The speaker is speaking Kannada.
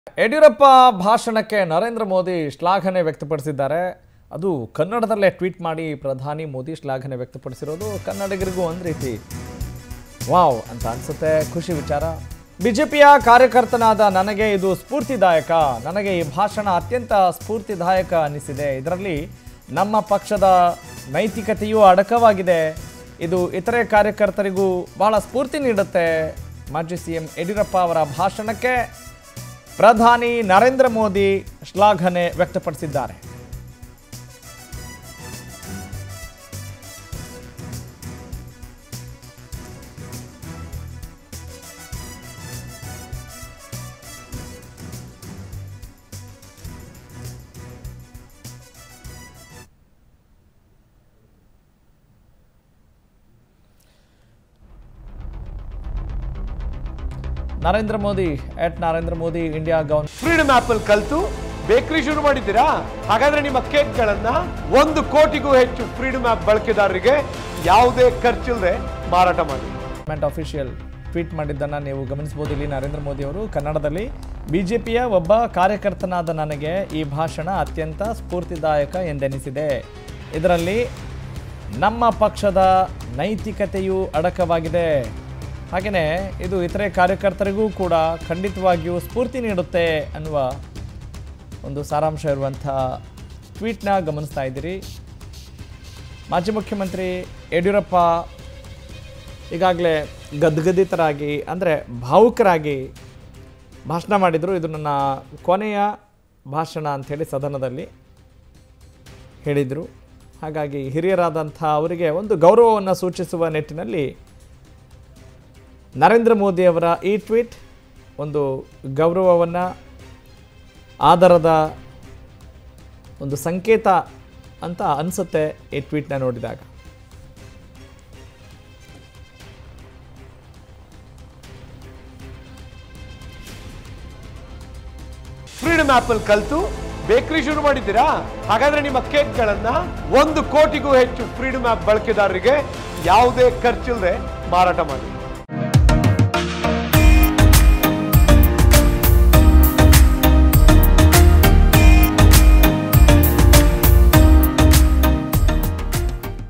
ಯಡಿಯೂರಪ್ಪ ಭಾಷಣಕ್ಕೆ ನರೇಂದ್ರ ಮೋದಿ ಶ್ಲಾಘನೆ ವ್ಯಕ್ತಪಡಿಸಿದ್ದಾರೆ ಅದು ಕನ್ನಡದಲ್ಲೇ ಟ್ವೀಟ್ ಮಾಡಿ ಪ್ರಧಾನಿ ಮೋದಿ ಶ್ಲಾಘನೆ ವ್ಯಕ್ತಪಡಿಸಿರೋದು ಕನ್ನಡಿಗರಿಗೂ ಒಂದು ರೀತಿ ವಾವ್ ಅಂತ ಅನ್ಸುತ್ತೆ ಖುಷಿ ವಿಚಾರ ಬಿಜೆಪಿಯ ಕಾರ್ಯಕರ್ತನಾದ ನನಗೆ ಇದು ಸ್ಫೂರ್ತಿದಾಯಕ ನನಗೆ ಈ ಭಾಷಣ ಅತ್ಯಂತ ಸ್ಫೂರ್ತಿದಾಯಕ ಅನಿಸಿದೆ ಇದರಲ್ಲಿ ನಮ್ಮ ಪಕ್ಷದ ನೈತಿಕತೆಯೂ ಅಡಕವಾಗಿದೆ ಇದು ಇತರೆ ಕಾರ್ಯಕರ್ತರಿಗೂ ಬಹಳ ಸ್ಫೂರ್ತಿ ನೀಡುತ್ತೆ ಮಾಜಿ ಸಿ ಎಂ ಯಡಿಯೂರಪ್ಪ ಅವರ ಭಾಷಣಕ್ಕೆ ಪ್ರಧಾನಿ ನರೇಂದ್ರ ಮೋದಿ ಶ್ಲಾಘನೆ ವ್ಯಕ್ತಪಡಿಸಿದ್ದಾರೆ Narendra Modi at Narendra Modi India gown freedom app ಅಲ್ಲಿ ಕಲ್ತು ಬೇಕರಿ ಶುರು ಮಾಡಿದ್ದೀರಾ ಹಾಗಾದ್ರೆ ನಿಮ್ಮ ಕೇಕ್ಗಳನ್ನ ಒಂದು ಕೋಟಿಗೂ ಹೆಚ್ಚು ಫ್ರೀಡಮ್ ಆಪ್ ಬಳಕೆದಾರರಿಗೆ ಯಾವುದೇ ಖರ್ಚಿಲ್ಲದೆ ಮಾರಾಟ ಮಾಡಿ ಗವರ್ಮೆಂಟ್ ಅಫಿಷಿಯಲ್ ಟ್ವೀಟ್ ಮಾಡಿದ್ದನ್ನು ನೀವು ಗಮನಿಸಬಹುದು ಇಲ್ಲಿ ನರೇಂದ್ರ ಮೋದಿ ಅವರು ಕನ್ನಡದಲ್ಲಿ ಬಿಜೆಪಿಯ ಒಬ್ಬ ಕಾರ್ಯಕರ್ತನಾದ ನನಗೆ ಈ ಭಾಷಣ ಅತ್ಯಂತ ಸ್ಫೂರ್ತಿದಾಯಕ ಎಂದೆನಿಸಿದೆ ಇದರಲ್ಲಿ ನಮ್ಮ ಪಕ್ಷದ ನೈತಿಕತೆಯು ಅಡಕವಾಗಿದೆ ಹಾಗೆಯೇ ಇದು ಇತರೆ ಕಾರ್ಯಕರ್ತರಿಗೂ ಕೂಡ ಖಂಡಿತವಾಗಿಯೂ ಸ್ಫೂರ್ತಿ ನೀಡುತ್ತೆ ಅನ್ನುವ ಒಂದು ಸಾರಾಂಶ ಇರುವಂಥ ಟ್ವೀಟ್ನ ಗಮನಿಸ್ತಾ ಇದ್ದೀರಿ ಮಾಜಿ ಮುಖ್ಯಮಂತ್ರಿ ಯಡಿಯೂರಪ್ಪ ಈಗಾಗಲೇ ಗದ್ಗದಿತರಾಗಿ ಅಂದರೆ ಭಾವುಕರಾಗಿ ಭಾಷಣ ಮಾಡಿದರು ಇದು ನನ್ನ ಕೊನೆಯ ಭಾಷಣ ಅಂಥೇಳಿ ಸದನದಲ್ಲಿ ಹೇಳಿದರು ಹಾಗಾಗಿ ಹಿರಿಯರಾದಂಥ ಅವರಿಗೆ ಒಂದು ಗೌರವವನ್ನು ಸೂಚಿಸುವ ನಿಟ್ಟಿನಲ್ಲಿ ನರೇಂದ್ರ ಮೋದಿಯವರ ಈ ಟ್ವೀಟ್ ಒಂದು ಗೌರವವನ್ನು ಆಧಾರದ ಒಂದು ಸಂಕೇತ ಅಂತ ಅನಿಸುತ್ತೆ ಈ ಟ್ವೀಟ್ನ ನೋಡಿದಾಗ ಫ್ರೀಡಮ್ ಆಪ್ ಅಲ್ಲಿ ಕಲ್ತು ಬೇಕರಿ ಶುರು ಮಾಡಿದ್ದೀರಾ ಹಾಗಾದ್ರೆ ನಿಮ್ಮ ಕೇಕ್ಗಳನ್ನ ಒಂದು ಕೋಟಿಗೂ ಹೆಚ್ಚು ಫ್ರೀಡಮ್ ಆಪ್ ಬಳಕೆದಾರರಿಗೆ ಯಾವುದೇ ಖರ್ಚಿಲ್ಲದೆ ಮಾರಾಟ ಮಾಡಿ